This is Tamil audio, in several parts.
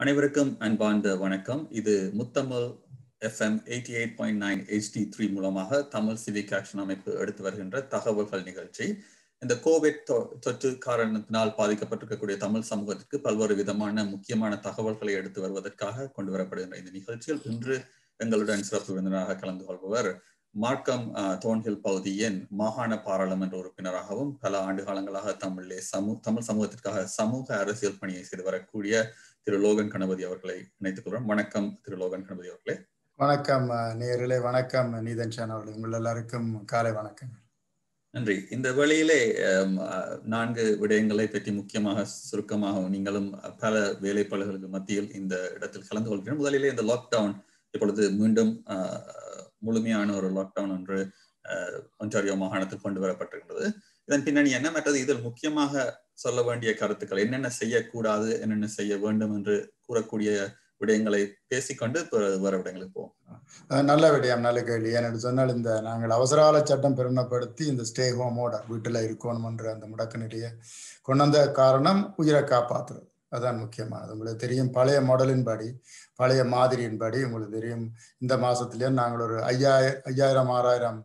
அனைவருக்கும் அன்பார்ந்த வணக்கம் இது Muthamizh FM eighty eight point nine HD three மூலமாக தமிழ் சிவிக் ஆக்ஷன் அமைப்பு எடுத்து வருகின்ற தகவல்கள் நிகழ்ச்சி இந்த கோவிட் தொற்று காரணத்தினால் பாதிக்கப்பட்டிருக்கக்கூடிய தமிழ் சமூகத்திற்கு பல்வேறு விதமான முக்கியமான தகவல்களை எடுத்து வருவதற்காக கொண்டு வரப்படுகின்ற இந்த நிகழ்ச்சியில் இன்று எங்களுடன் சிறப்பு விருந்தினராக கலந்து கொள்பவர் மார்க்கம் தோன்ஹில் பகுதியின் மாகாண பாராளுமன்ற உறுப்பினராகவும் பல ஆண்டு காலங்களாக தமிழிலே சமூ தமிழ் சமூகத்திற்காக சமூக அரசியல் பணியை செய்து வரக்கூடிய திரு லோகன் கணபதி அவர்களை இணைத்துக் கொள்கிறோம் வணக்கம் திரு லோகன் கணபதி அவர்களே வணக்கம் நேர்களே வணக்கம் நீதன் சான் அவர்களே உங்கள் எல்லாருக்கும் காலை வணக்கம் நன்றி இந்த வேளையிலே நான்கு விடயங்களை பற்றி முக்கியமாக சுருக்கமாக நீங்களும் பல வேலைப்பாடுகளுக்கு மத்தியில் இந்த இடத்தில் கலந்து கொள்கிறேன் முதலிலே இந்த லாக்டவுன் இப்பொழுது மீண்டும் முழுமையான ஒரு லாக்டவுன் ஒன்று ஒன்றாரியோ மாகாணத்தில் கொண்டு வரப்பட்டிருக்கிறது இதன் பின்னணி என்ன மற்றது இதில் முக்கியமாக சொல்ல வேண்டிய கருத்துக்கள் என்னென்ன செய்யக்கூடாது என்னென்ன செய்ய வேண்டும் என்று கூறக்கூடிய விடயங்களை பேசிக்கொண்டு வேற விடயங்களுக்கு போவோம் நல்ல விடயம் நல்ல கேள்வி ஏன்னு சொன்னால் இந்த நாங்கள் அவசரகால சட்டம் பெருமைப்படுத்தி இந்த ஸ்டே ஹோமோட வீட்டில் இருக்கணும்ன்ற அந்த முடக்க நிலையை கொண்டு வந்த காரணம் உயிரை காப்பாற்றுறது அதான் முக்கியமானது உங்களுக்கு தெரியும் பழைய மாடலின்படி பழைய மாதிரியின்படி உங்களுக்கு தெரியும் இந்த மாசத்துலயே நாங்கள் ஒரு ஐயாயிரம் ஐயாயிரம் ஆறாயிரம்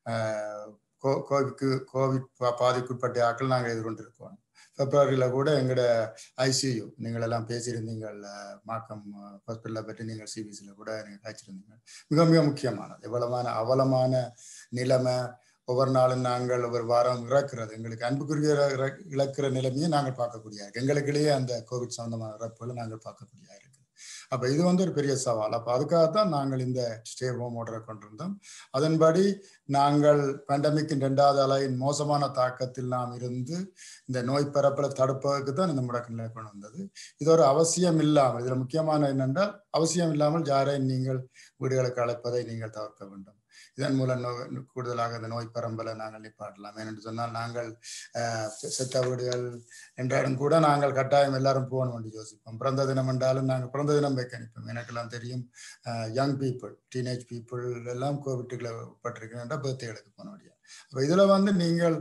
கோவிக்கு கோவிட் பாதிக்குட்பட்ட ஆக்கள் நாங்கள் எதிர்கொண்டிருக்கோம் பிப்ரவரியில் கூட எங்களோட ஐசியு நீங்கள் எல்லாம் பேசியிருந்தீங்கள் மாக்கம் ஹாஸ்பிட்டலை பற்றி நீங்கள் சிபிசியில் கூட நீங்கள் காய்ச்சிருந்தீங்க மிக மிக முக்கியமானது எவ்வளவான அவலமான நிலைமை ஒவ்வொரு நாளும் நாங்கள் ஒவ்வொரு வாரம் இறக்குறது எங்களுக்கு அன்புக்குரிய இழக்கிற நிலைமையை நாங்கள் பார்க்கக்கூடிய எங்களுக்கிலேயே அந்த கோவிட் சம்பந்தமான இறப்புகளை நாங்கள் பார்க்கக்கூடிய இருக்கு அப்ப இது வந்து ஒரு பெரிய சவால் அப்ப அதுக்காகத்தான் நாங்கள் இந்த ஸ்டே ஹோம் ஆர்டரை கொண்டிருந்தோம் அதன்படி நாங்கள் பேண்டமிக்கின் ரெண்டாவது அலையின் மோசமான தாக்கத்தில் நாம் இருந்து இந்த நோய் பரப்பலை தடுப்பதற்கு தான் இந்த முடக்க நிலை கொண்டு வந்தது இது ஒரு அவசியம் இல்லாமல் இதுல முக்கியமான என்னென்றால் அவசியம் இல்லாமல் யாரையும் நீங்கள் வீடுகளுக்கு அழைப்பதை நீங்கள் தவிர்க்க வேண்டும் இதன் மூலம் கூடுதலாக இந்த நோய் பரம்பலை நாங்கள் நிப்பாட்டலாம் ஏனென்று சொன்னால் நாங்கள் செத்த வீடுகள் என்றாலும் கூட நாங்கள் கட்டாயம் எல்லாரும் போகணும் என்று யோசிப்போம் பிறந்த தினம் என்றாலும் நாங்கள் பிறந்த தினம் வைக்க அனுப்போம் எனக்கெல்லாம் தெரியும் யங் பீப்புள் டீனேஜ் பீப்புள் எல்லாம் கோவிட்டுகளை உட்பட்டிருக்கின்ற பர்த்டேகளுக்கு போன முடியாது அப்போ இதில் வந்து நீங்கள்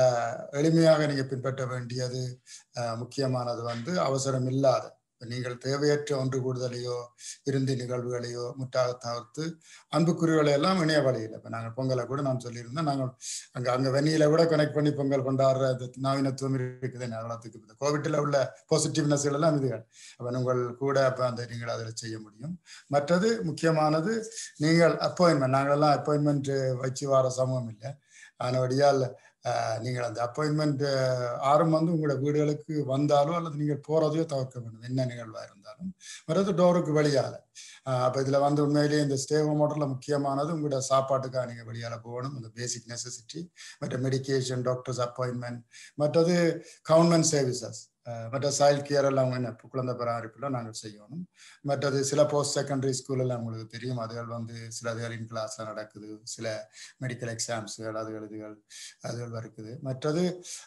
எளிமையாக நீங்கள் பின்பற்ற வேண்டியது முக்கியமானது வந்து அவசரம் இல்லாத நீங்கள் தேவையற்ற ஒன்று கூடுதலையோ விருந்து நிகழ்வுகளையோ முற்றாக தவிர்த்து அன்புக்குறிகளை எல்லாம் இணைய வழியில் இப்போ நாங்கள் பொங்கலை கூட நான் சொல்லியிருந்தோம் நாங்கள் அங்கே அங்கே வெண்ணியில கூட கனெக்ட் பண்ணி பொங்கல் கொண்டாடுற நவீனத்துவம் இருக்குது நகலத்துக்கு இந்த கோவிட்டில் உள்ள பாசிட்டிவ்னஸ்கள் எல்லாம் இதுகள் அப்போ உங்கள் கூட அப்போ அந்த நீங்கள் அதில் செய்ய முடியும் மற்றது முக்கியமானது நீங்கள் அப்பாயின்மெண்ட் நாங்களெல்லாம் அப்பாயின்மெண்ட் வச்சு வர சமூகம் இல்லை ஆனபடியால் நீங்கள் அந்த அப்பாயின்மெண்ட் ஆரம் வந்து உங்களோட வீடுகளுக்கு வந்தாலோ அல்லது நீங்கள் போறதையோ தவிர்க்க வேண்டும் என்ன நிகழ்வாக இருந்தாலும் மற்றது டோருக்கு வெளியால அப்போ இதில் வந்து உண்மையிலேயே இந்த ஸ்டே ஹோம் ஆர்டரில் முக்கியமானது உங்களோட சாப்பாட்டுக்காக நீங்கள் வெளியால் போகணும் இந்த பேசிக் நெசசிட்டி மற்ற மெடிக்கேஷன் டாக்டர்ஸ் அப்பாயின்மெண்ட் மற்றது கவர்மெண்ட் சர்வீசஸ் மற்ற சைல்ட் கேர் எல்லாம் என்ன குழந்தை பராமரிப்பில் நாங்கள் செய்யணும் மற்றது சில போஸ்ட் செகண்டரி ஸ்கூல் எல்லாம் உங்களுக்கு தெரியும் அதுகள் வந்து சில அதுகளின் கிளாஸ்ல நடக்குது சில மெடிக்கல் எக்ஸாம்ஸுகள் அதுகள் இதுகள் அதுகள் இருக்குது மற்றது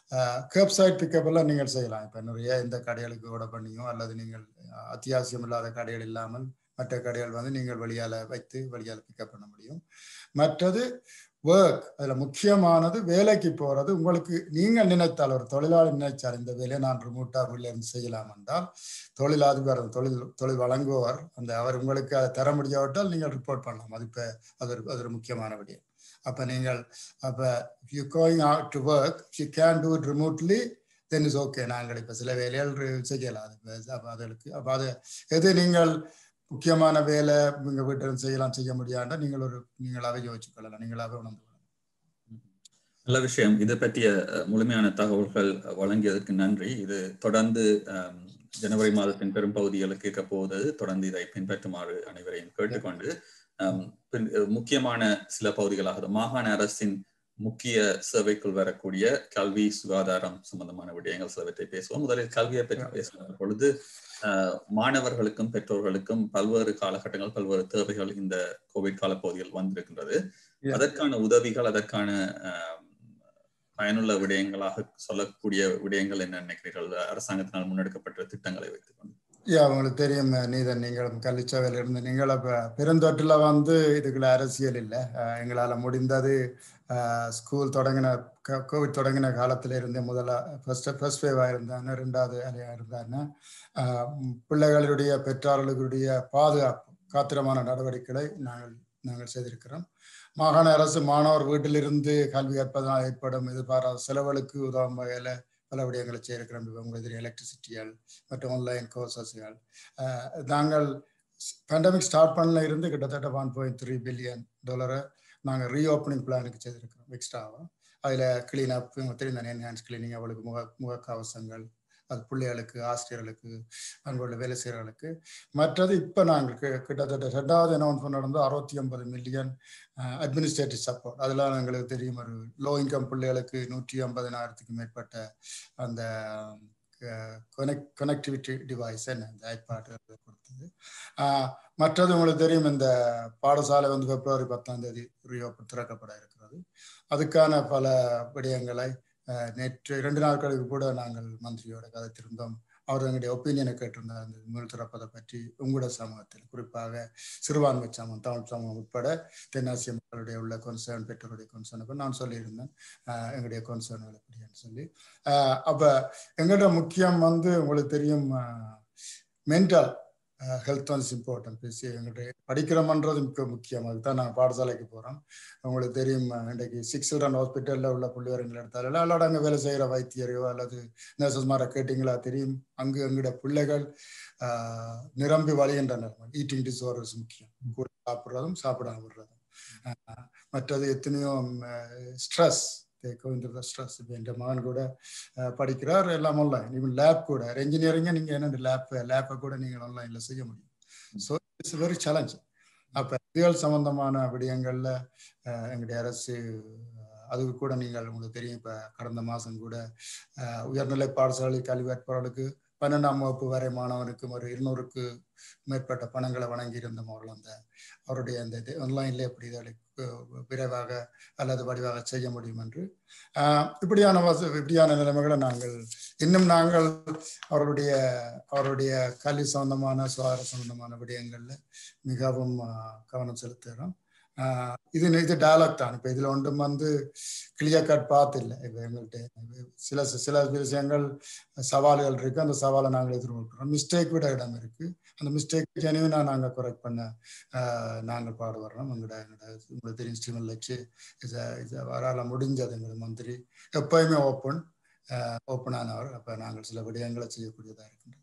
கேப் சைட் பிக்கப் எல்லாம் நீங்கள் செய்யலாம் இப்போ நிறைய இந்த கடைகளுக்கு கூட பண்ணியோ அல்லது நீங்கள் அத்தியாவசியம் இல்லாத கடைகள் இல்லாமல் மற்ற கடைகள் வந்து நீங்கள் வழியால் வைத்து வழியால் பிக்கப் பண்ண முடியும் மற்றது ஒர்க் அதில் முக்கியமானது வேலைக்கு போகிறது உங்களுக்கு நீங்கள் நினைத்தால் ஒரு தொழிலாளி நினைச்சால் இந்த வேலையை நான் ரிமோட்டாக வீட்டில் இருந்து செய்யலாம் என்றால் தொழிலாதிபர் தொழில் தொழில் வழங்குவார் அந்த அவர் உங்களுக்கு அதை தர முடியாவிட்டால் நீங்கள் ரிப்போர்ட் பண்ணலாம் அது இப்போ அது ஒரு அது ஒரு முக்கியமான விடயம் அப்போ நீங்கள் அப்போ you going out to work you can do it remotely then is okay நாங்கள் இப்போ சில வேலைகள் செய்யலாம் அது அப்போ அதுக்கு அப்போ அது எது நீங்கள் முக்கியமான வேலை உங்க வீட்டில் செய்யலாம் செய்ய முடியாண்டா நீங்கள் ஒரு நீங்களாவே யோசிச்சு கொள்ளலாம் நீங்களாவே உணர்ந்து கொள்ளலாம் நல்ல விஷயம் இது பற்றிய முழுமையான தகவல்கள் வழங்கியதற்கு நன்றி இது தொடர்ந்து ஜனவரி மாதத்தின் பெரும் பகுதிகளுக்கு இருக்க போவது தொடர்ந்து இதை பின்பற்றுமாறு அனைவரையும் கேட்டுக்கொண்டு முக்கியமான சில பகுதிகளாக மாகாண அரசின் முக்கிய சேவைக்குள் வரக்கூடிய கல்வி சுகாதாரம் சம்பந்தமான விடயங்கள் சிலவற்றை பேசுவோம் முதலில் கல்வியை பற்றி பேசுகிற பொழுது மாணவர்களுக்கும் பெற்றோர்களுக்கும் பல்வேறு காலகட்டங்கள் பல்வேறு தேவைகள் இந்த கோவிட் கால பகுதியில் வந்திருக்கின்றது அதற்கான உதவிகள் அதற்கான பயனுள்ள விடயங்களாக சொல்லக்கூடிய விடயங்கள் என்ன நினைக்கிறீர்கள் அரசாங்கத்தினால் முன்னெடுக்கப்பட்ட திட்டங்களை வைத்துக்கொண்டு யா உங்களுக்கு தெரியும் நீதன் நீங்கள் கல்விச்சவையில் இருந்து நீங்கள் இப்போ பெருந்தொற்றில் வந்து இதுக்குள்ள அரசியல் இல்லை எங்களால் முடிந்தது ஸ்கூல் தொடங்கின கோவிட் தொடங்கின காலத்தில் இருந்தே முதல்ல ஃபர்ஸ்ட் ஃபர்ஸ்ட் வேவாக இருந்தாங்க ரெண்டாவது அலையாக இருந்தாங்க பிள்ளைகளுடைய பெற்றார்களுடைய பாதுகாப்பு காத்திரமான நடவடிக்கைகளை நாங்கள் நாங்கள் செய்திருக்கிறோம் மாகாண அரசு மாணவர் வீட்டிலிருந்து கல்வி கற்பதனால் ஏற்படும் எதிர்பாராத செலவுகளுக்கு உதவும் வகையில் பல விடயங்களை செய்திருக்கிறோம் உங்களுக்கு தெரியும் எலக்ட்ரிசிட்டிகள் மற்றும் ஆன்லைன் கோர்சஸ்கள் நாங்கள் பேண்டமிக் ஸ்டார்ட் பண்ணல இருந்து கிட்டத்தட்ட ஒன் பாயிண்ட் த்ரீ பில்லியன் டாலரை நாங்கள் ரீஓப்பனிங் பிளானுக்கு செய்திருக்கிறோம் எக்ஸ்ட்ராவாக அதில் கிளீன் அப் தெரியும் என்ஹான்ஸ் கிளீனிங் அவளுக்கு முக முகக்கவசங்கள் அது பிள்ளைகளுக்கு ஆசிரியர்களுக்கு அங்குள்ள வேலை செய்கிறவர்களுக்கு மற்றது இப்போ நாங்கள் கிட்டத்தட்ட ரெண்டாவது அனௌன்ஸ்மெண்ட் நடந்து அறுபத்தி ஒன்பது மில்லியன் அட்மினிஸ்ட்ரேட்டிவ் சப்போர்ட் அதெல்லாம் எங்களுக்கு தெரியும் ஒரு லோ இன்கம் பிள்ளைகளுக்கு நூற்றி ஐம்பதினாயிரத்துக்கு மேற்பட்ட அந்த கனெக்ட் கனெக்டிவிட்டி டிவைஸ் என்ன இந்த ஐபாட் கொடுத்தது மற்றது உங்களுக்கு தெரியும் இந்த பாடசாலை வந்து பிப்ரவரி பத்தாம் தேதி ரீஓப்பன் திறக்கப்பட இருக்கிறது அதுக்கான பல விடயங்களை நேற்று இரண்டு நாட்களுக்கு கூட நாங்கள் மந்திரியோட கதைத்திருந்தோம் அவர் எங்களுடைய ஒப்பீனியனை கேட்டிருந்தார் அந்த நூல் திறப்பதை பற்றி உங்களோட சமூகத்தில் குறிப்பாக சிறுபான்மை சமூகம் தமிழ் சமூகம் உட்பட தென்னாசிய மக்களுடைய உள்ள கொன்சர்ன் பெற்றோருடைய கொன்சர்னுக்கு நான் சொல்லியிருந்தேன் எங்களுடைய கொன்சர்ன்கள் எப்படின்னு சொல்லி அப்போ எங்களோட முக்கியம் வந்து உங்களுக்கு தெரியும் மென்டல் ஹெல்த் வந்து இம்பார்ட்டன்ட் பேசி எங்களுடைய படிக்கிறோம்ன்றது மிக முக்கியம் அதுதான் நாங்கள் பாடசாலைக்கு போகிறோம் உங்களுக்கு தெரியும் இன்றைக்கு சிக்ஸ் சில்ட்ரன் ஹாஸ்பிட்டலில் உள்ள புள்ளிவரங்கள் எடுத்தாலும் அல்லோட அங்கே வேலை செய்கிற வைத்தியரையோ அல்லது நர்சஸ் மாதிரி கேட்டிங்களா தெரியும் அங்கு எங்களுடைய பிள்ளைகள் நிரம்பி வழிகின்றனர் ஈட்டிங் டிஸ்ஆர்டர்ஸ் முக்கியம் கூட சாப்பிட்றதும் சாப்பிடாம விடுறதும் மற்றது எத்தனையோ ஸ்ட்ரெஸ் கோவிந்தர் ஸ்ட்ரெஸ் இப்போ என் மகன் கூட படிக்கிறார் எல்லாம் ஆன்லைன் ஈவன் லேப் கூட என்ஜினியரிங்க நீங்கள் என்ன லேப் லேப்பை கூட நீங்கள் ஆன்லைனில் செய்ய முடியும் ஸோ இட்ஸ் வெரி சேலஞ்ச் அப்போ அறிவியல் சம்பந்தமான விடயங்களில் எங்களுடைய அரசு அதுக்கு கூட நீங்கள் உங்களுக்கு தெரியும் இப்போ கடந்த மாதம் கூட உயர்நிலை பாடசாலை கல்வி கற்பவர்களுக்கு பன்னெண்டாம் வகுப்பு வரை மாணவனுக்கும் ஒரு இருநூறுக்கு மேற்பட்ட பணங்களை வழங்கியிருந்தோம் அவர்கள் அந்த அவருடைய அந்த இது ஆன்லைன்ல எப்படி இதை விரைவாக அல்லது வடிவாக செய்ய முடியும் என்று இப்படியான வச இப்படியான நிலைமைகளை நாங்கள் இன்னும் நாங்கள் அவருடைய அவருடைய கல்வி சம்பந்தமான சுகாதார சம்பந்தமான விடயங்கள்ல மிகவும் கவனம் செலுத்துகிறோம் இது இது டயலாக் தான் இப்போ இதில் ஒன்றும் வந்து கிளியர் கட் பார்த்து இல்லை இப்போ எங்கள்கிட்ட சில சில விஷயங்கள் சவால்கள் இருக்கு அந்த சவாலை நாங்கள் எதிர்கொள்கிறோம் மிஸ்டேக் விட இடம் இருக்கு அந்த மிஸ்டேக் ஜெனிவனா நாங்கள் கரெக்ட் பண்ண நாங்கள் பாடுபடுறோம் எங்களோட எங்களோட உங்களுக்கு தெரியும் ஸ்டீவன் லட்சு இதை இதை வரால முடிஞ்சது எங்களோட மந்திரி எப்பயுமே ஓப்பன் ஓப்பன் ஆனவர் அப்போ நாங்கள் சில விடயங்களை செய்யக்கூடியதாக இருக்கின்றோம்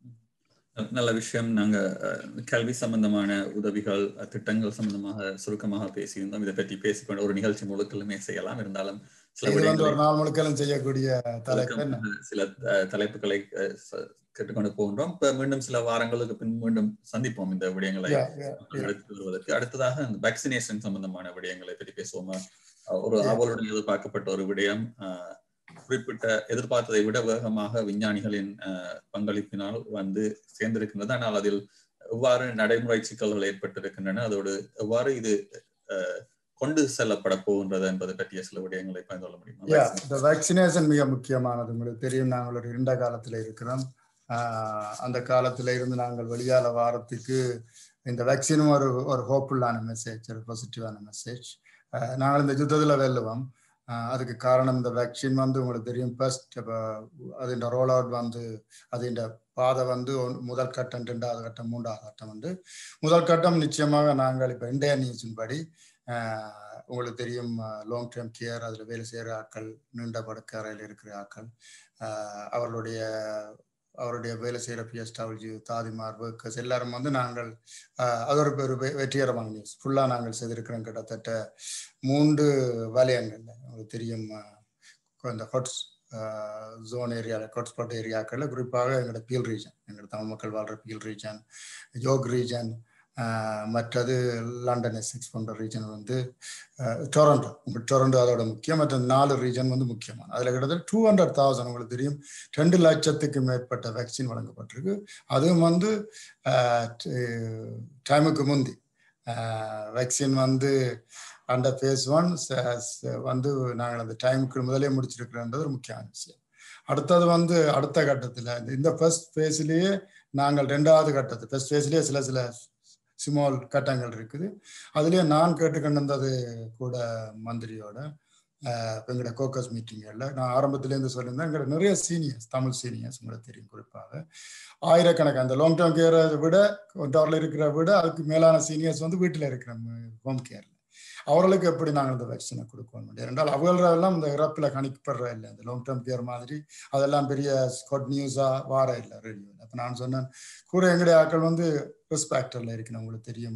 நல்ல விஷயம் நாங்க கல்வி சம்பந்தமான உதவிகள் திட்டங்கள் சம்பந்தமாக சுருக்கமாக பேசியிருந்தோம் இதை பற்றி பேசிக்கொண்டு ஒரு நிகழ்ச்சி முழுக்கலுமே செய்யலாம் இருந்தாலும் சில ஒரு நாள் முழுக்கலும் செய்யக்கூடிய தலைப்பு சில தலைப்புகளை கேட்டுக்கொண்டு போகின்றோம் இப்ப மீண்டும் சில வாரங்களுக்கு பின் மீண்டும் சந்திப்போம் இந்த விடயங்களை எடுத்து வருவதற்கு அடுத்ததாக இந்த வேக்சினேஷன் சம்பந்தமான விடயங்களை பற்றி பேசுவோமா ஒரு அவளுடன் எதிர்பார்க்கப்பட்ட ஒரு விடயம் குறிப்பிட்ட எதிர்பார்த்ததை விட வேகமாக விஞ்ஞானிகளின் பங்களிப்பினால் வந்து சேர்ந்திருக்கின்றது ஆனால் அதில் எவ்வாறு நடைமுறை சிக்கல்கள் ஏற்பட்டிருக்கின்றன அதோடு எவ்வாறு இது கொண்டு செல்லப்பட போகின்றது என்பதை பற்றிய சில விடயங்களை பகிர்ந்து கொள்ள முடியுமா இந்த வேக்சினேஷன் மிக முக்கியமானது உங்களுக்கு தெரியும் நாங்கள் ஒரு இருண்ட காலத்துல இருக்கிறோம் அந்த காலத்துல இருந்து நாங்கள் வெளியால வாரத்துக்கு இந்த வேக்சினும் ஒரு ஒரு ஹோப்ஃபுல்லான மெசேஜ் ஒரு பாசிட்டிவான மெசேஜ் நாங்கள் இந்த யுத்தத்தில் வெல்லுவோம் அதுக்கு காரணம் இந்த வேக்சின் வந்து உங்களுக்கு தெரியும் ஃபர்ஸ்ட் இப்போ அதிண்ட ரோல் அவுட் வந்து அதிண்ட பாதை வந்து முதல் கட்டம் ரெண்டாவது கட்டம் மூன்றாவது கட்டம் வந்து முதல் கட்டம் நிச்சயமாக நாங்கள் இப்போ இந்தியா நியூஸின் படி உங்களுக்கு தெரியும் லாங் டேர்ம் கேர் அதில் வேலை செய்கிற ஆட்கள் நீண்ட படுக்க அறையில் இருக்கிற ஆட்கள் அவர்களுடைய அவருடைய வேலை செய்கிற பிஎஸ்டபிள்யூ தாதிமார் ஒர்க்கர்ஸ் எல்லாரும் வந்து நாங்கள் அது ஒரு ஒரு வெற்றிகரமான நியூஸ் ஃபுல்லாக நாங்கள் செய்திருக்கிறோம் கிட்டத்தட்ட மூன்று வலயங்கள்ல உங்களுக்கு தெரியும் இந்த ஹொட்ஸ் ஜோன் ஏரியாவில் ஹாட்ஸ்பாட் ஏரியாக்களில் குறிப்பாக எங்களோட பீல் ரீஜன் எங்களோட தமிழ் மக்கள் வாழ்கிற பீல் ரீஜன் யோக் ரீஜன் மற்றது லண்டன் எஸ்எக்ஸ் போன்ற ரீஜன் வந்து டொரண்டோ டொரண்டோ அதோட முக்கியம் மற்ற நாலு ரீஜன் வந்து முக்கியமான அதில் கிட்டத்தட்ட டூ ஹண்ட்ரட் தௌசண்ட் உங்களுக்கு தெரியும் ரெண்டு லட்சத்துக்கு மேற்பட்ட வேக்சின் வழங்கப்பட்டிருக்கு அதுவும் வந்து டைமுக்கு முந்தி வேக்சின் வந்து அண்டர் ஃபேஸ் ஒன் வந்து நாங்கள் அந்த டைமுக்கு முதலே முடிச்சிருக்கிறோன்றது ஒரு முக்கியமான விஷயம் அடுத்தது வந்து அடுத்த கட்டத்தில் இந்த ஃபர்ஸ்ட் ஃபேஸ்லேயே நாங்கள் ரெண்டாவது கட்டத்து ஃபர்ஸ்ட் ஃபேஸ்லேயே சில சில ஸ்மால் கட்டங்கள் இருக்குது அதுலேயே நான் கேட்டுக்கொண்டிருந்தது கூட மந்திரியோட எங்களோட கோக்கஸ் மீட்டிங்களில் நான் ஆரம்பத்துலேருந்து சொல்லியிருந்தேன் எங்களோட நிறைய சீனியர்ஸ் தமிழ் சீனியர்ஸ் உங்களுக்கு தெரியும் குறிப்பாக ஆயிரக்கணக்கான அந்த லாங் டேர்ம் கேரை விட ஒன்றாரில் இருக்கிற விட அதுக்கு மேலான சீனியர்ஸ் வந்து வீட்டில் இருக்கிற ஹோம் கேரில் அவர்களுக்கு எப்படி நாங்கள் இந்த வேக்சினை கொடுக்கணும் முடியாது என்றால் அவர்களெல்லாம் இந்த இறப்பில் கணிக்கப்படுற இல்லை இந்த லாங் டேர்ம் கேர் மாதிரி அதெல்லாம் பெரிய ஸ்காட் நியூஸாக வார இல்லை ரேடியோவில் அப்போ நான் சொன்னேன் கூட எங்களுடைய ஆட்கள் வந்து ரெஸ்பேக்டரில் இருக்கணும் உங்களுக்கு தெரியும்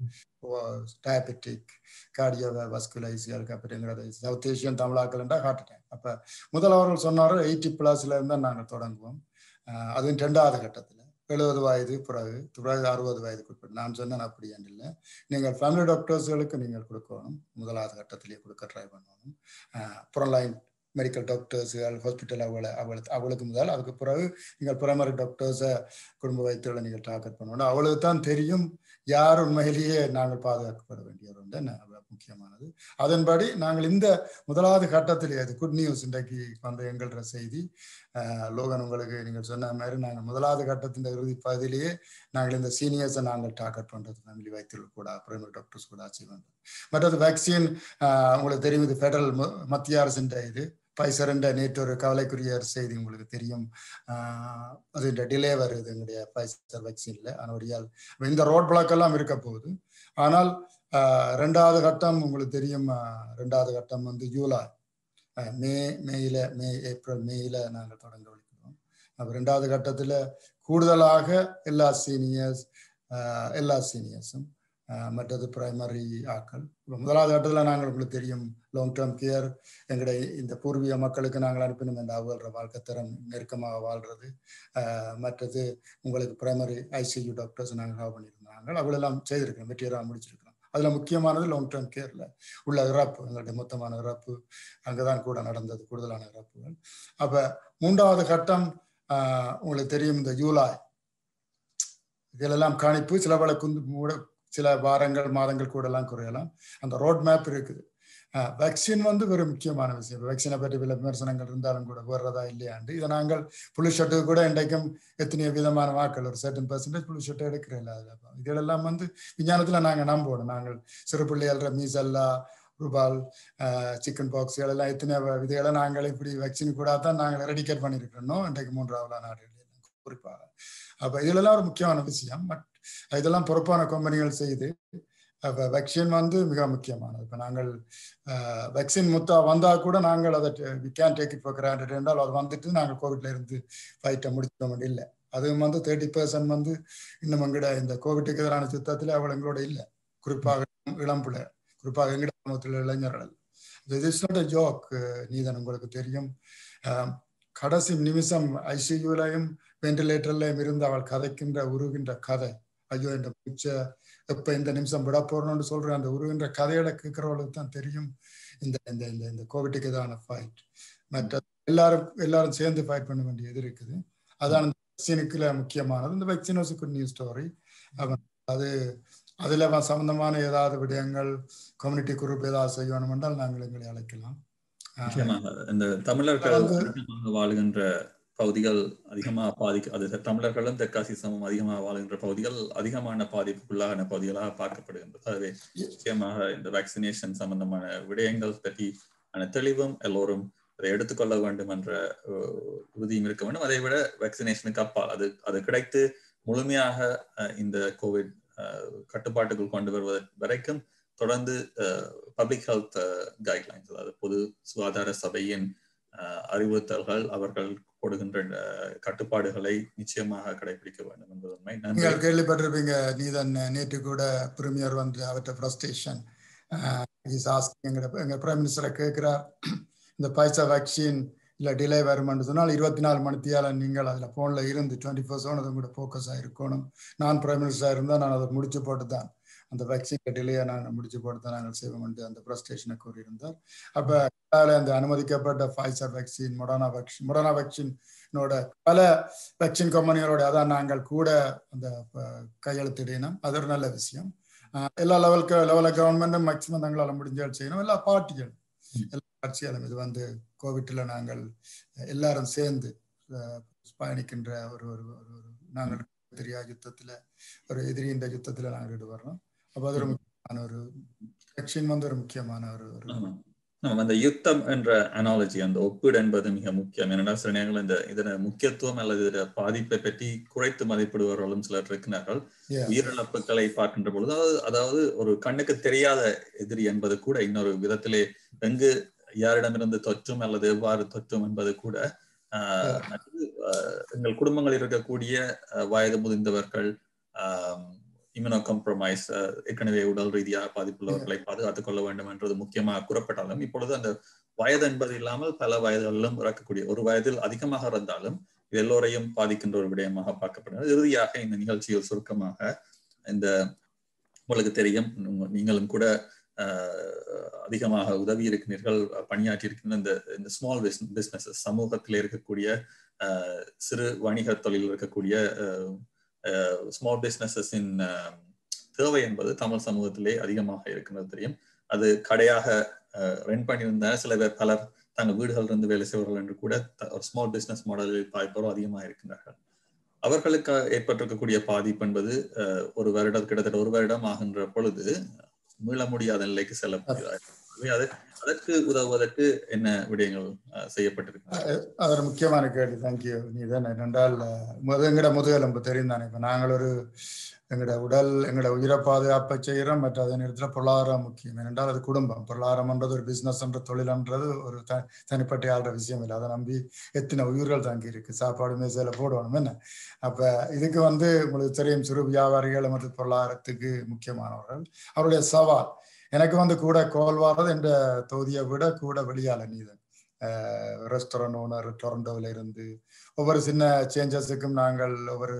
டயபெட்டிக் கார்டியோ வஸ்குலைசி அதுக்கப்புறம் எங்களோட சவுத் ஏஷியன் தமிழாக்கள்ன்றா ஹார்ட் அட்டாக் அப்போ முதல் அவர்கள் சொன்னார் எயிட்டி பிளஸ்ல இருந்தால் நாங்கள் தொடங்குவோம் அதுவும் ரெண்டாவது கட்டத்தில் எழுபது வயது பிறகு பிறகு அறுபது வயதுக்கு உட்பட்டு நான் சொன்னேன் அப்படி இல்லை நீங்கள் ஃபேமிலி டாக்டர்ஸ்களுக்கு நீங்கள் கொடுக்கணும் முதலாவது கட்டத்திலேயே கொடுக்க ட்ரை பண்ணணும் புறம்லைன் மெடிக்கல் டாக்டர்ஸுகள் ஹாஸ்பிட்டல் அவளை அவளுக்கு அவளுக்கு முதல் அதுக்கு பிறகு நீங்கள் பிரைமரி டாக்டர்ஸை குடும்ப வைத்தியர்களை நீங்கள் டார்கெட் பண்ணணும் அவளுக்கு தான் தெரியும் யார் உண்மையிலேயே நாங்கள் பாதுகாக்கப்பட வேண்டியது ஒன்று முக்கியமானது அதன்படி நாங்கள் இந்த முதலாவது கட்டத்திலே அது குட் நியூஸ் இன்றைக்கு வந்த எங்களோட செய்தி லோகன் உங்களுக்கு நீங்கள் சொன்ன மாதிரி நாங்கள் முதலாவது கட்டத்தின் இறுதி பகுதியிலேயே நாங்கள் இந்த சீனியர்ஸை நாங்கள் டார்கெட் பண்ணுறது ஃபேமிலி வைத்தியர்கள் கூட பிரைமரி டாக்டர்ஸ் கூட அச்சீவ் பண்ணுறது மற்றது வேக்சின் உங்களுக்கு தெரியும் இது ஃபெடரல் மத்திய அரசின் இது பைசர்ன்ற நேற்று ஒரு கவலைக்குரிய செய்தி உங்களுக்கு தெரியும் அது இந்த டிலே வருது எங்களுடைய பைசர் வேக்சின்ல அதனுடையால் இந்த ரோட் பிளாக் எல்லாம் இருக்க போகுது ஆனால் ரெண்டாவது கட்டம் உங்களுக்கு தெரியும் ரெண்டாவது கட்டம் வந்து ஜூலை மே மேயில மே ஏப்ரல் மேயில நாங்கள் தொடங்க வைக்கிறோம் அப்போ ரெண்டாவது கட்டத்தில் கூடுதலாக எல்லா சீனியர்ஸ் எல்லா சீனியர்ஸும் மற்றது பிரைமரி ஆக்கள் இப்போ முதலாவது கட்டத்தில் நாங்கள் உங்களுக்கு தெரியும் லாங் டேர்ம் கேர் எங்களுடைய இந்த பூர்வீக மக்களுக்கு நாங்கள் அனுப்பினோம் இந்த அவர்கள வாழ்க்கை தரம் நெருக்கமாக வாழ்றது மற்றது உங்களுக்கு பிரைமரி ஐசியூ டாக்டர்ஸ் நாங்கள் ஹாவ் பண்ணியிருந்தாங்க அவளெல்லாம் செய்திருக்கிறோம் வெற்றியராக முடிச்சிருக்கிறோம் அதில் முக்கியமானது லாங் டேர்ம் கேரில் உள்ள இறப்பு எங்களுடைய மொத்தமான இறப்பு அங்கே தான் கூட நடந்தது கூடுதலான இறப்புகள் அப்போ மூன்றாவது கட்டம் உங்களுக்கு தெரியும் இந்த ஜூலை இதிலெல்லாம் கணிப்பு சில பல குந்து மூட சில வாரங்கள் மாதங்கள் கூட எல்லாம் குறையலாம் அந்த ரோட் மேப் இருக்குது வேக்சின் வந்து ஒரு முக்கியமான விஷயம் வேக்சினை பற்றி சில விமர்சனங்கள் இருந்தாலும் கூட வர்றதா இல்லையாண்டு இதை நாங்கள் புளி ஷர்ட்டுக்கு கூட இன்றைக்கும் எத்தனையோ விதமான வாக்கள் ஒரு சர்டன் பர்சன்டேஜ் புளி ஷர்ட்டை எடுக்கிற இல்லை அதில் இதெல்லாம் வந்து விஞ்ஞானத்தில் நாங்கள் நம்பணும் நாங்கள் சிறு பிள்ளைகள் மீசல்லா ரூபால் சிக்கன் பாக்ஸ் இதெல்லாம் எத்தனை விதைகளை நாங்கள் இப்படி வேக்சின் கூட தான் நாங்கள் ரெடிகேட் பண்ணியிருக்கிறோம் இன்றைக்கு மூன்றாவது நாடுகள் குறிப்பாக அப்போ இதெல்லாம் ஒரு முக்கியமான விஷயம் பட் இதெல்லாம் பொறுப்பான கம்பெனிகள் செய்து வேக்சின் வந்து மிக முக்கியமானது இப்போ நாங்கள் வேக்சின் முத்தா வந்தால் கூட நாங்கள் அதை we can take it for granted என்றால் அது வந்துட்டு நாங்கள் கோவிட்ல இருந்து ஃபைட்டை முடிக்க முடியும் இல்லை அதுவும் வந்து தேர்ட்டி பர்சன்ட் வந்து இன்னும் எங்கட இந்த கோவிட்டுக்கு எதிரான சித்தத்தில் அவள் எங்களோட இல்லை குறிப்பாக இளம் பிள்ளை குறிப்பாக எங்கட சமூகத்தில் இளைஞர்கள் இது is not a joke Neethan உங்களுக்கு தெரியும் கடைசி நிமிஷம் ஐசியூலையும் வெண்டிலேட்டர்லையும் இருந்து அவள் கதைக்கின்ற உருகின்ற கதை ஐயோ இந்த பிச்சை எப்ப இந்த நிமிஷம் விட போறோம்னு சொல்ற அந்த உருகின்ற கதையோட கேட்கிறவளுக்கு தான் தெரியும் இந்த இந்த இந்த இந்த கோவிட்டுக்கு எதிரான ஃபைட் மற்ற எல்லாரும் எல்லாரும் சேர்ந்து ஃபைட் பண்ண வேண்டியது இருக்குது அதான் இந்த வேக்சினுக்குல முக்கியமானது இந்த vaccine was good news story அது அதுல சம்பந்தமான ஏதாவது விடயங்கள் கம்யூனிட்டி குரூப் ஏதாவது செய்யணும் என்றால் நாங்கள் எங்களை அழைக்கலாம் இந்த தமிழர்கள் வாழ்கின்ற பகுதிகள் அதிகமாக பாதிக்க அது தமிழர்களும் தெற்காசி சமம் அதிகமாக வாழ்கின்ற பகுதிகள் அதிகமான பாதிப்புக்குள்ளான பகுதிகளாக பார்க்கப்படுகின்றது அதுவே முக்கியமாக இந்த வேக்சினேஷன் சம்பந்தமான விடயங்கள் பற்றி தெளிவும் எல்லோரும் அதை எடுத்துக்கொள்ள வேண்டும் என்ற உறுதியும் இருக்க வேண்டும் அதை விட வேக்சினேஷனுக்கு அப்பால் அது அது கிடைத்து முழுமையாக இந்த கோவிட் கட்டுப்பாட்டுக்குள் கொண்டு வருவது வரைக்கும் தொடர்ந்து பப்ளிக் ஹெல்த் கைட்லைன்ஸ் அதாவது பொது சுகாதார சபையின் அறிவுறுத்தல்கள் அவர்கள் கொடுக்கின்ற கட்டுப்பாடுகளை நிச்சயமாக கடைபிடிக்க வேண்டும் என்பது உண்மை நீங்கள் கேள்விப்பட்டிருப்பீங்க நீதான் நேற்று கூட பிரிமியர் வந்து அவற்றை ஃப்ரஸ்ட்ரேஷன் எங்க எங்க பிரைம் மினிஸ்டரை கேட்கிறார் இந்த பைசா வேக்சின் இல்லை டிலே வருமென்று சொன்னால் இருபத்தி நாலு மணித்தியால நீங்கள் அதில் ஃபோனில் இருந்து டுவெண்ட்டி ஃபோர் செவன் அது கூட ஃபோக்கஸாக இருக்கணும் நான் பிரைம் மினிஸ்டராக இருந்தால் நான் அதை முடிச்சு போட்டு தான் அந்த வேக்சின் டிலேயை நாங்கள் முடிச்சு போட்டு தான் நாங்கள் செய்வோம் என்று அந்த ப்ரஸ்டேஷனை கூறியிருந்தார் அப்போ அந்த அனுமதிக்கப்பட்ட Pfizer vaccine Moderna vaccine Moderna வேக்சினோட பல வேக்சின் கம்பெனிகளோட அதான் நாங்கள் கூட அந்த கையெழுத்திடணும் அது ஒரு நல்ல விஷயம் எல்லா லெவலுக்கு லெவலில் கவர்மெண்ட்டும் மேக்சிமம் தங்களால் முடிஞ்சால் செய்யணும் எல்லா பார்ட்டிகள் எல்லா கட்சிகளும் இது வந்து கோவிட்ல நாங்கள் எல்லாரும் சேர்ந்து பயணிக்கின்ற ஒரு ஒரு நாங்கள் தெரியா யுத்தத்துல ஒரு எதிரியின் யுத்தத்துல நாங்கள் ஈடுபடுறோம் அப்போ அது ஒரு முக்கியமான ஒரு செக்ஷன் வந்து ஒரு முக்கியமான ஒரு நம்ம அந்த யுத்தம் என்ற அனாலஜி அந்த ஒப்பீடு என்பது மிக முக்கியம் ஏனென்றால் சில நேரங்கள் இந்த இதன முக்கியத்துவம் அல்லது இதர பாதிப்பை பற்றி குறைத்து மதிப்பிடுபவர்களும் சிலர் இருக்கிறார்கள் உயிரிழப்புகளை பார்க்கின்ற பொழுது அதாவது அதாவது ஒரு கண்ணுக்கு தெரியாத எதிரி என்பது கூட இன்னொரு விதத்திலே எங்கு யாரிடமிருந்து தொற்றும் அல்லது எவ்வாறு தொற்றும் என்பது கூட எங்கள் குடும்பங்களில் இருக்கக்கூடிய வயது முதிர்ந்தவர்கள் இம்யூனோ காம்ப்ரமைஸ் ஏற்கனவே உடல் ரீதியாக பாதிப்புள்ளவர்களை பாதுகாத்துக் கொள்ள வேண்டும் என்றது முக்கியமாக கூறப்பட்டாலும் இப்பொழுது அந்த வயது என்பது இல்லாமல் பல வயதுகளிலும் இறக்கக்கூடிய ஒரு வயதில் அதிகமாக இருந்தாலும் இது எல்லோரையும் பாதிக்கின்ற ஒரு விடயமாக பார்க்கப்படுகிறது இறுதியாக இந்த நிகழ்ச்சியில் சுருக்கமாக இந்த உங்களுக்கு தெரியும் நீங்களும் கூட அதிகமாக உதவி இருக்கிறீர்கள் பணியாற்றி இருக்கின்ற இந்த இந்த ஸ்மால் பிஸ்னஸ் சமூகத்தில் இருக்கக்கூடிய சிறு வணிக தொழில் இருக்கக்கூடிய ஸ்மால் பிஸ்னஸஸின் தேவை என்பது தமிழ் சமூகத்திலே அதிகமாக இருக்கிறது தெரியும் அது கடையாக ரெண்ட் பண்ணியிருந்த சில பேர் பலர் தங்கள் வீடுகள் இருந்து வேலை செய்வார்கள் என்று கூட ஒரு ஸ்மால் பிஸ்னஸ் மாடலில் பாய்ப்பவரும் அதிகமாக இருக்கின்றார்கள் அவர்களுக்கு ஏற்பட்டிருக்கக்கூடிய பாதிப்பு என்பது ஒரு வருடம் கிட்டத்தட்ட ஒரு வருடம் ஆகின்ற பொழுது மீள முடியாத நிலைக்கு செல்லப்படுகிறார் அது அதற்கு உதவுவதற்கு என்ன விடயங்கள் செய்யப்பட்டிருக்கு அது ஒரு முக்கியமான கேள்வி தேங்க்யூ நீ தான் என்னென்றால் முத எங்கட முதுகெலும்பு தெரியும் தானே இப்போ நாங்கள் ஒரு எங்களோட உடல் எங்களோட உயிரை பாதுகாப்பை செய்கிறோம் மற்ற அதே நேரத்தில் பொருளாதாரம் முக்கியம் ஏனென்றால் அது குடும்பம் பொருளாதாரம்ன்றது ஒரு பிஸ்னஸ்ன்ற தொழில்ன்றது ஒரு த தனிப்பட்ட ஆள்ற விஷயம் இல்லை அதை நம்பி எத்தனை உயிர்கள் தாங்கி இருக்கு சாப்பாடு மேசையில் போடணும் என்ன அப்போ இதுக்கு வந்து உங்களுக்கு தெரியும் சிறு வியாபாரிகள் மற்றும் பொருளாதாரத்துக்கு முக்கியமானவர்கள் அவருடைய சவால் எனக்கு வந்து கூட கோல் வாரது என்ற தொகுதியை விட கூட வெளியால நீதன் ரெஸ்டாரண்ட் ஓனர் டொரண்டோவில் இருந்து ஒவ்வொரு சின்ன சேஞ்சஸுக்கும் நாங்கள் ஒவ்வொரு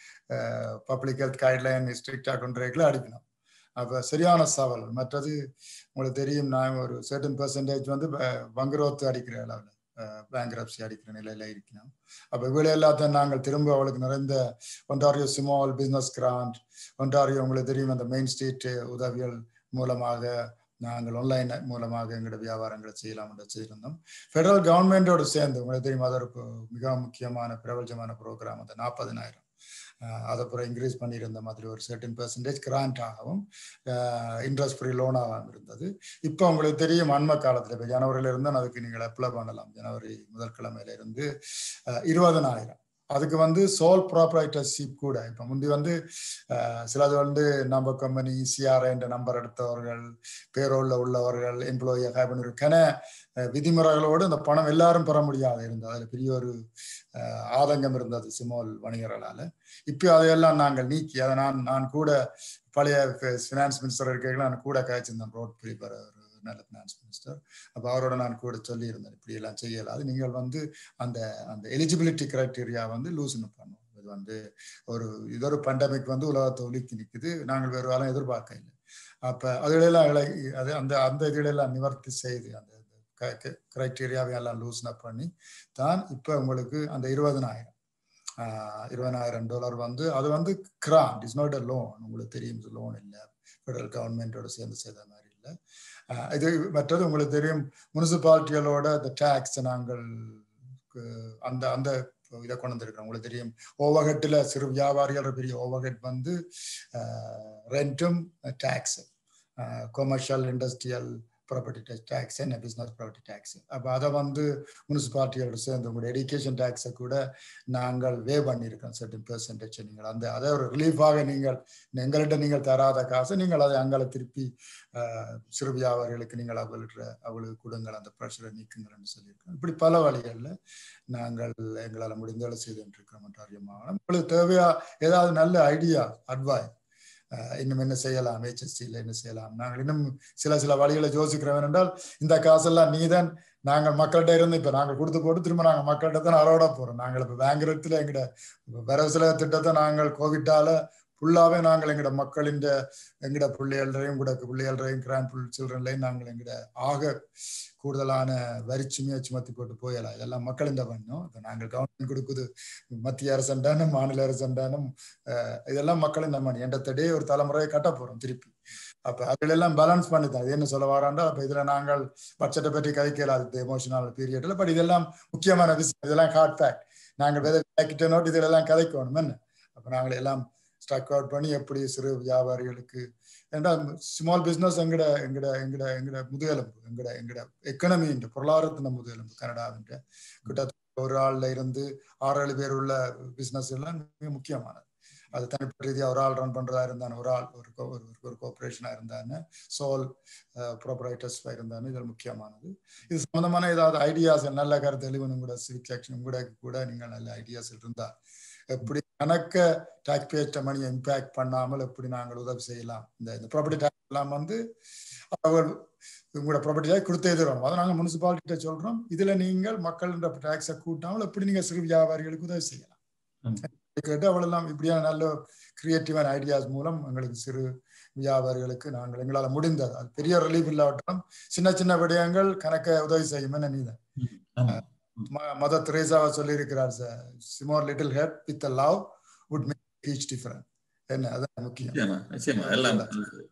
பப்ளிக் ஹெல்த் கைட்லைன் ஸ்ட்ரிக்டாக கொண்டு அடிக்கணும் அப்போ சரியான சவால் மற்றது உங்களுக்கு தெரியும் நான் ஒரு சர்டன் பர்சன்டேஜ் வந்து வங்குரோத்து அடிக்கிற அளவில் பேங்க்ரப்சி அடிக்கிற நிலையில இருக்கணும் அப்போ இவ்வளோ எல்லாத்தையும் நாங்கள் திரும்ப அவளுக்கு நிறைந்த Ontario small business grant Ontario உங்களுக்கு தெரியும் அந்த மெயின் ஸ்ட்ரீட் உதவிகள் மூலமாக நாங்கள் ஆன்லைன் மூலமாக எங்களோட வியாபாரங்களை செய்யலாம் என்று செய்திருந்தோம் ஃபெடரல் கவர்மெண்டோடு சேர்ந்து உங்களுக்கு தெரியும் அது ஒரு மிக முக்கியமான பிரபலமான ப்ரோக்ராம் அந்த நாற்பதினாயிரம் அதை அப்புறம் இன்க்ரீஸ் பண்ணியிருந்த மாதிரி ஒரு சர்டன் பெர்சன்டேஜ் கிராண்டாகவும் இன்ட்ரெஸ்ட் ஃப்ரீ லோனாகவும் இருந்தது இப்போ உங்களுக்கு தெரியும் அண்மை காலத்தில் இப்போ ஜனவரியில இருந்து அதுக்கு நீங்கள் அப்ளை பண்ணலாம் ஜனவரி முதல் கிழமையில இருந்து இருபதனாயிரம் அதுக்கு வந்து சோல் ப்ராப்பரைட்டர்ஷிப் கூட இப்போ முந்தி வந்து சிலது வந்து நம்ம கம்பெனி சிஆர்ஐ என்ற நம்பர் எடுத்தவர்கள் பேரோல்ல உள்ளவர்கள் எம்ப்ளாயி பண்ணிருக்கன விதிமுறைகளோடு அந்த பணம் எல்லாரும் பெற முடியாத இருந்தது அதில் பெரிய ஒரு ஆதங்கம் இருந்தது சிமோல் வணிகர்களால் இப்போ அதையெல்லாம் நாங்கள் நீக்கி அதை நான் நான் கூட பழைய ஃபினான்ஸ் மினிஸ்டர் இருக்கைகள் நான் கூட காய்ச்சிருந்தேன் ரோட் பிரிப்பர் நல்ல ஃபினான்ஸ் மினிஸ்டர் அப்போ அவரோட நான் கூட சொல்லியிருந்தேன் இப்படி எல்லாம் செய்யலாது நீங்கள் வந்து அந்த அந்த எலிஜிபிலிட்டி கிரைட்டீரியா வந்து லூஸ்னு பண்ணுவோம் இது வந்து ஒரு இது ஒரு பண்டமிக் வந்து உலகத்தை ஒலிக்கி நிற்குது நாங்கள் வேறு காலம் எதிர்பார்க்க இல்லை அப்போ அதுகளெல்லாம் அது அந்த அந்த இதுகளெல்லாம் நிவர்த்தி செய்து அந்த கிரைட்டீரியாவை எல்லாம் லூஸ்னப் பண்ணி தான் இப்போ உங்களுக்கு அந்த இருபதனாயிரம் இருபதாயிரம் டாலர் வந்து அது வந்து grant is not a loan உங்களுக்கு தெரியும் லோன் இல்லை ஃபெடரல் கவர்மெண்டோட சேர்ந்து செய்த மாதிரி இல்லை இது மற்றது உங்களுக்கு தெரியும் முனிசிபாலிட்டிகளோட இந்த டேக்ஸ் நாங்கள் அந்த அந்த இதை கொண்டு வந்திருக்கிறோம் உங்களுக்கு தெரியும் ஓவர்ஹெட்டில் சிறு வியாபாரிகள் பெரிய ஓவர்ஹெட் வந்து ரெண்ட்டும் tax commercial industrial property tax tax என்ன பிஸ்னஸ் ப்ராப்பர்ட்டி டேக்ஸ் அப்போ அதை வந்து முனிசிபாலிட்டியோட சேர்ந்து உங்களுடைய எஜுகேஷன் டேக்ஸை கூட நாங்கள் வே பண்ணியிருக்கோம் சர்டன் பெர்சன்டேஜ் நீங்கள் அந்த அதை ஒரு ரிலீஃபாக நீங்கள் எங்கள்கிட்ட நீங்கள் தராத காசை நீங்கள் அதை அங்கே திருப்பி சிறு வியாபாரிகளுக்கு நீங்கள் அவள்கிட்ட அவளுக்கு கொடுங்கள் அந்த ப்ரெஷரை நீக்குங்கள்னு சொல்லியிருக்கோம் இப்படி பல வழிகளில் நாங்கள் எங்களால் முடிந்தவளை செய்துட்டு இருக்கிறோம் அறியமாக உங்களுக்கு தேவையா ஏதாவது நல்ல ஐடியா அட்வைஸ் இன்னும் என்ன செய்யலாம் ஹெச்எஸ்சியில் என்ன செய்யலாம் நாங்கள் இன்னும் சில சில வழிகளை யோசிக்கிறோம் என்றால் இந்த காசெல்லாம் நீதான் நாங்கள் மக்கள்கிட்ட இருந்து இப்போ நாங்கள் கொடுத்து போட்டு திரும்ப நாங்கள் மக்கள்கிட்ட தான் அரோட போகிறோம் நாங்கள் இப்போ பேங்கிறத்துல எங்கட வரவு செலவு திட்டத்தை நாங்கள் கோவிட்டால ஃபுல்லாகவே நாங்கள் எங்கட மக்களின் எங்கட பிள்ளைகள்றையும் கூட பிள்ளைகள்றையும் கிராண்ட் சில்ட்ரன்லையும் நாங்கள் எங்கட ஆக கூடுதலான வரிச்சுமையை சுமத்தி போட்டு போயலாம் இதெல்லாம் மக்கள் இந்த பண்ணோம் இப்போ நாங்கள் கவர்மெண்ட் கொடுக்குது மத்திய அரசண்டானும் மாநில அரசண்டானும் இதெல்லாம் மக்கள் இந்த மணி எண்டத்தடே ஒரு தலைமுறையை கட்ட போகிறோம் திருப்பி அப்போ அதிலெல்லாம் பேலன்ஸ் பண்ணி தான் இது என்ன சொல்ல வராண்டா அப்போ இதில் நாங்கள் பட்ஜெட்டை பற்றி கதைக்கலாது எமோஷனல் பீரியடில் பட் இதெல்லாம் முக்கியமான விஷயம் இதெல்லாம் ஹார்ட் ஃபேக்ட் நாங்கள் விதை நோட்டு இதெல்லாம் கதைக்கணும் என்ன அப்போ நாங்கள் எல்லாம் ஸ்டாக் அவுட் பண்ணி எப்படி சிறு வியாபாரிகளுக்கு ஏன்னா ஸ்மால் பிஸ்னஸ் எங்கட எங்கட எங்கட எங்கட முதுகெலும்பு எங்கட எங்கட எக்கனமின்ற பொருளாதாரத்தின முதுகெலும்பு கனடாவின்ற கிட்டத்தட்ட ஒரு ஆள்ல இருந்து ஆறு ஏழு பேர் உள்ள பிஸ்னஸ் எல்லாம் மிக முக்கியமானது அது தனிப்பட்ட ரீதியாக ஒரு ஆள் ரன் பண்றதா இருந்தானே ஒரு ஆள் ஒரு ஒரு ஒரு கோஆப்ரேஷனா இருந்தானே சோல் ப்ராப்பரைட்டர்ஸ் இருந்தானே இதில் முக்கியமானது இது சம்பந்தமான ஏதாவது ஐடியாஸ் நல்ல கருத்து தெளிவனும் கூட சிவிக் ஆக்ஷன் கூட கூட நீங்கள் நல்ல ஐடியாஸ் இருந்தா எப்படி கணக்க டாக்ஸ் பேட்ட மணியை இம்பேக்ட் பண்ணாமல் எப்படி நாங்கள் உதவி செய்யலாம் இந்த இந்த ப்ராப்பர்ட்டி டேக்ஸ் எல்லாம் வந்து அவர்கள் உங்களோட ப்ராப்பர்ட்டி டேக்ஸ் கொடுத்தே தருவோம் அதை நாங்கள் முனிசிபாலிட்டிகிட்ட சொல்றோம் இதுல நீங்கள் மக்கள் டேக்ஸை கூட்டாமல் எப்படி நீங்க சிறு வியாபாரிகளுக்கு உதவி செய்யலாம் கேட்டு அவளெல்லாம் இப்படியான நல்ல கிரியேட்டிவான ஐடியாஸ் மூலம் எங்களுக்கு சிறு வியாபாரிகளுக்கு நாங்கள் எங்களால் முடிந்தது அது பெரிய ரிலீஃப் இல்லாவிட்டாலும் சின்ன சின்ன விடயங்கள் கணக்க உதவி செய்யும் என்ன நீதான் மதர் திரேசாவை சொல்லி இருக்கிறார் சார் சிமோர் little head with love would make huge difference என்ன அதான் முக்கியம் நிச்சயமா எல்லாம்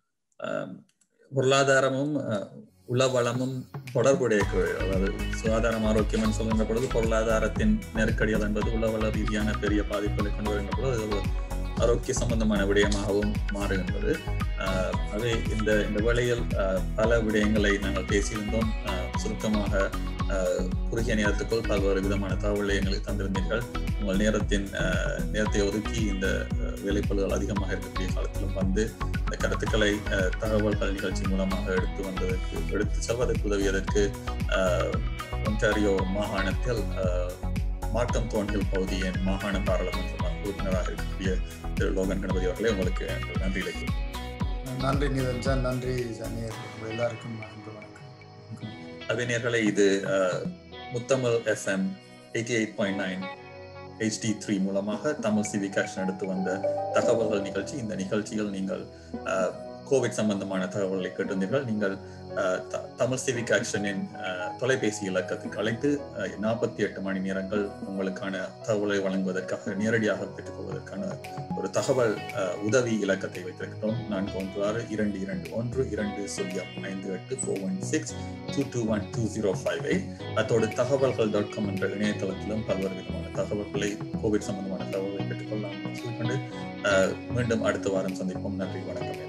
பொருளாதாரமும் உளவளமும் தொடர்புடைய அதாவது சுகாதாரம் ஆரோக்கியம் சொல்கின்ற பொழுது பொருளாதாரத்தின் நெருக்கடிகள் என்பது உளவள ரீதியான பெரிய பாதிப்புகளை கொண்டு வருகின்ற பொழுது அது ஆரோக்கிய சம்பந்தமான விடயமாகவும் மாறுகின்றது அதே இந்த இந்த வேளையில் பல விடயங்களை நாங்கள் பேசியிருந்தோம் சுருக்கமாக குறுகிய நேரத்துக்குள் பல்வேறு விதமான தகவலை எங்களுக்கு தந்திருந்தீர்கள் உங்கள் நேரத்தின் நேரத்தை ஒதுக்கி இந்த வேலைப்பழுகள் அதிகமாக இருக்கக்கூடிய காலத்திலும் வந்து இந்த கருத்துக்களை தகவல்கள் நிகழ்ச்சி மூலமாக எடுத்து வந்ததற்கு எடுத்து செல்வதற்கு உதவியதற்கு ஒன்டாரியோ மாகாணத்தில் மார்க்கம் தோன்றில் பகுதியின் மாகாண பாராளுமன்ற உறுப்பினராக இருக்கக்கூடிய திரு லோகன் கணபதி அவர்களே உங்களுக்கு நன்றி இலக்கியம் நன்றி நிரஞ்சன் நன்றி ஜனியர் எல்லாருக்கும் அன்பு வணக்கம் அதே நேர்களை இது Muthamizh FM eighty eight point nine HD three மூலமாக தமிழ் சிவிக் ஆக்ஷன் எடுத்து வந்த தகவல்கள் நிகழ்ச்சி இந்த நிகழ்ச்சியில் நீங்கள் கோவிட் சம்பந்தமான தகவல்களை கேட்டிருந்தீர்கள் நீங்கள் தமிழ் சிவிக் ஆக்ஷனின் தொலைபேசி இலக்கத்துக்கு அழைத்து நாற்பத்தி எட்டு மணி நேரங்கள் உங்களுக்கான தகவலை வழங்குவதற்காக நேரடியாக பெற்றுக்கொள்வதற்கான ஒரு தகவல் உதவி இலக்கத்தை வைத்திருக்கிறோம் நான்கு ஒன்று ஆறு இரண்டு இரண்டு ஒன்று இரண்டு சுழியம் ஐந்து எட்டு four one six two two one two zero five eight அத்தோடு தகவல்கள் டாட் காம் என்ற இணையதளத்திலும் பல்வேறு விதமான தகவல்களை கோவிட் சம்பந்தமான தகவல்களை பெற்றுக்கொள்ளலாம் சொல்லிக்கொண்டு மீண்டும் அடுத்த வாரம் சந்திப்போம் நன்றி வணக்கம்